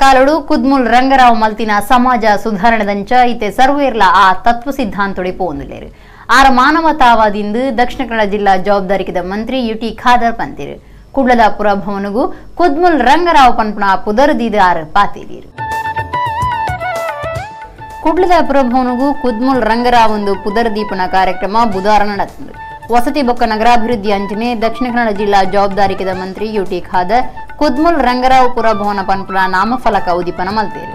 ಕಾಲಡು ಕುದ್ಮುಲ್ ರಂಗರಾವ್ ಮಲ್ತಿನ ಸಮಾಜ ಸುಧಾರಣೆದಂಚ ಇತ್ತೆ ಸರ್ವೇರ್ಲ ಆ ತತ್ವ ಸಿದ್ಧಾಂತೊಡೆ ಪೋಂದುಲ್ಲೇರು ಆರ ಮಾನವತಾವಾದಿಂದು ದಕ್ಷಿಣ ಕನ್ನಡ ಜಿಲ್ಲಾ ಜವಾಬ್ದಾರಿಕಿದ ಮಂತ್ರಿ ಯುಟಿ ಖಾದರ್ ಪಂತಿರು ಕುಡ್ಲದಾಪುರ ಭವನಗೂ ಕುದ್ಮುಲ್ ರಂಗರಾವ್ ಪನ್ಪುಣ ಪುದರ್ದಿದ ಆರು ಪಾತೀರಿರು ಕುಡ್ಲದಾಪುರ ಭವನಗೂ ಕುದ್ಮುಲ್ ರಂಗರಾವ್ ಒಂದು ಪುದರ್ದೀಪನ ಕಾರ್ಯಕ್ರಮ ಬುಧವಾರ ನಡೆಸಿದರು ವಸತಿ ಬೊಕ್ಕ ನಗರಾಭಿವೃದ್ಧಿ ಅಂಚನೆ ದಕ್ಷಿಣ ಕನ್ನಡ ಜಿಲ್ಲಾ ಜವಾಬ್ದಾರಿಕಿದ ಮಂತ್ರಿ ಯುಟಿ ಖಾದರ್ ಕುದ್ಮುಲ್ ರಂಗರಾವ್ ಪುರ ಭವನ ಪನ್ಪುಣ ನಾಮಫಲಕ ಉದಿಪನ ಮಲ್ತೇರು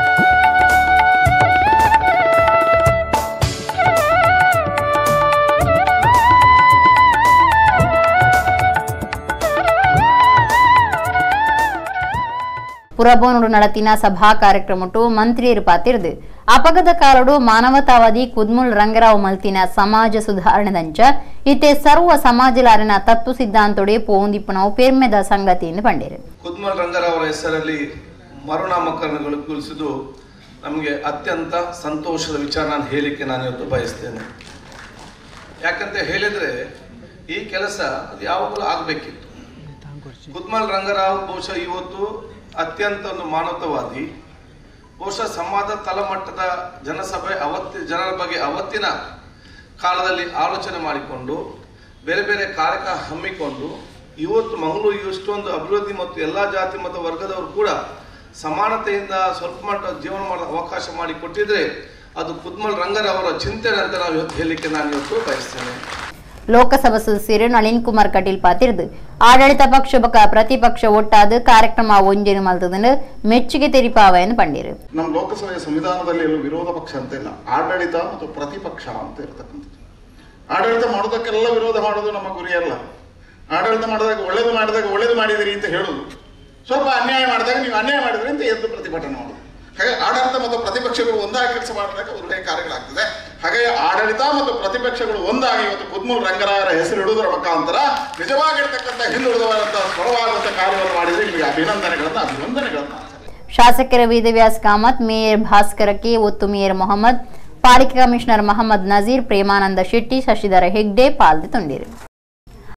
ಪುರಭವನಡು ನಡತಿನ ಸಭಾ ಕಾರ್ಯಕ್ರಮಟು ಮಂತ್ರಿಯರು ಪಾತಿರ್ದು ಅಪಗದ ಕಾಲಡು ಮಾನವತಾವಾದಿ ಕುದ್ಮುಲ್ ರಂಗರಾವ್ ಮಲ್ತಿನ ಸಮಾಜ ಸುಧಾರಣೆದಂಚ ಇತ್ತೆ ಸರ್ವ ಸಮಾಜಲಾರಿನ ತತ್ವ ಸಿದ್ಧಾಂತೊಡೆ ಪೋಂದಿಪ್ಪನವು ಪೆರ್ಮೆದ ಸಂಗತಿಯಿಂದ ಪಂಡಿರು ಕುದ್ಮಲ್ ರಂಗರವರ ಹೆಸರಲ್ಲಿ ಮರುನಾಮಕರಣಗೊಳಿಸುವುದು ನಮಗೆ ಅತ್ಯಂತ ಸಂತೋಷದ ವಿಚಾರ ನಾನು ಹೇಳಲಿಕ್ಕೆ ನಾನು ಇವತ್ತು ಬಯಸ್ತೇನೆ ಯಾಕಂತ ಹೇಳಿದ್ರೆ ಈ ಕೆಲಸ ಅದು ಯಾವಾಗಲೂ ಆಗಬೇಕಿತ್ತು ಕುದ್ಮಲ್ ರಂಗರಾವ್ ಬಹುಶಃ ಇವತ್ತು ಅತ್ಯಂತ ಒಂದು ಮಾನವತಾವಾದಿ ಬಹುಶಃ ಸಮಾಜ ತಳಮಟ್ಟದ ಜನಸಭೆ ಅವತ್ತಿ ಜನರ ಬಗ್ಗೆ ಅವತ್ತಿನ ಕಾಲದಲ್ಲಿ ಆಲೋಚನೆ ಮಾಡಿಕೊಂಡು ಬೇರೆ ಬೇರೆ ಕಾರ್ಯಕ್ರಮ ಹಮ್ಮಿಕೊಂಡು ಇವತ್ತು ಮಂಗಳೂರು ಇಷ್ಟೊಂದು ಅಭಿವೃದ್ಧಿ ಮತ್ತು ಎಲ್ಲ ಜಾತಿ ಮತ್ತು ವರ್ಗದವರು ಕೂಡ ಸಮಾನತೆಯಿಂದ ಸ್ವಲ್ಪ ಮಟ್ಟ ಜೀವನ ಮಾಡೋ ಅವಕಾಶ ಮಾಡಿ ಕೊಟ್ಟಿದ್ರೆ ಅದು ಕುದ್ಮಲ್ ರಂಗರವರ ಚಿಂತನೆ ಅಂತ ನಾವು ಇವತ್ತು ಹೇಳಲಿಕ್ಕೆ ನಾನು ಇವತ್ತು ಬಯಸ್ತೇನೆ ಲೋಕಸಭಾ ಸದಸ್ಯರು ನಳಿನ್ ಕುಮಾರ್ ಕಟೀಲ್ ಪಾತಿರ್ದು ಆಡಳಿತ ಪಕ್ಷ ಬಕ ಪ್ರತಿಪಕ್ಷ ಒಟ್ಟಾದ ಕಾರ್ಯಕ್ರಮ ಒಂಜೇನು ಮಲ್ತದನ್ನು ಮೆಚ್ಚುಗೆ ತೆರಿಪಾವೆಯನ್ನು ಪಂಡಿರು ನಮ್ಮ ಲೋಕಸಭೆಯ ಸಂವಿಧಾನದಲ್ಲಿ ಎಲ್ಲೂ ವಿರೋಧ ಪಕ್ಷ ಅಂತ ಇಲ್ಲ ಆಡಳಿತ ಮತ್ತು ಪ್ರತಿಪಕ್ಷ ಅಂತ ಇರತಕ್ಕಂಥದ್ದು ಆಡಳಿತ ಮಾಡೋದಕ್ಕೆಲ್ಲ ವಿರೋಧ ಮಾಡೋದು ನಮ್ಮ ಗುರಿಯಲ್ಲ ಆಡಳಿತ ಮಾಡಿದಾಗ ಒಳ್ಳೇದು ಮಾಡಿದಾಗ ಒಳ್ಳೇದು ಮಾಡಿದಿರಿ ಅಂತ ಹೇಳೋದು ಸ್ವಲ್ಪ ಅನ್ಯಾಯ ಮಾಡಿದಾಗ ನೀವು ಅನ್ಯಾಯ ಮಾಡಿದ್ರಿ ಅಂತ ಎದ್ದು ಪ್ರತಿಭಟನೆ ಮಾಡೋದು ಹಾಗೆ ಆಡಳಿತ ಮತ್ತು ಪ್ರತಿಪಕ್ಷಗಳು ಒಂದಾಗಿ ಕೆಲಸ ಮಾಡಿದಾಗ ಒಳ್ಳೆಯ ಕಾರ್ಯಗಳಾಗ್ತದೆ ಹಾಗೆ ಆಡಳಿತ ಮತ್ತು ಪ್ರತಿಪಕ್ಷಗಳು ಒಂದಾಗಿ ಇವತ್ತು ಕುದ್ಮೂಲ್ ರಂಗರಾಯರ ಹೆಸರು ಇಡುವುದರ ಮುಖಾಂತರ ನಿಜವಾಗಿರ್ತಕ್ಕಂಥ ಹಿಂದುಳಿದವರಂತ ಸ್ವರವಾಗುವಂಥ ಕಾರ್ಯವನ್ನು ಮಾಡಿದ್ರೆ ನಿಮಗೆ ಅಭಿನಂದನೆಗಳನ್ನ ಅಭಿನಂದನೆಗಳನ್ನ ಶಾಸಕರ ವೇದವ್ಯಾಸ್ ಕಾಮತ್ ಮೇಯರ್ ಭಾಸ್ಕರ ಕೆ ಒತ್ತು ಮೇಯರ್ ಮೊಹಮ್ಮದ್ ಪಾಲಿಕೆ ಕಮಿಷನರ್ ಮಹಮ್ಮದ್ ನಜೀರ್ ಪ್ರೇಮಾನಂದ ಶೆಟ್ಟಿ ಶಶಿಧರ ಹೆಗ್ಡೆ ಪಾಲ್ದೆ ತುಂಡಿರು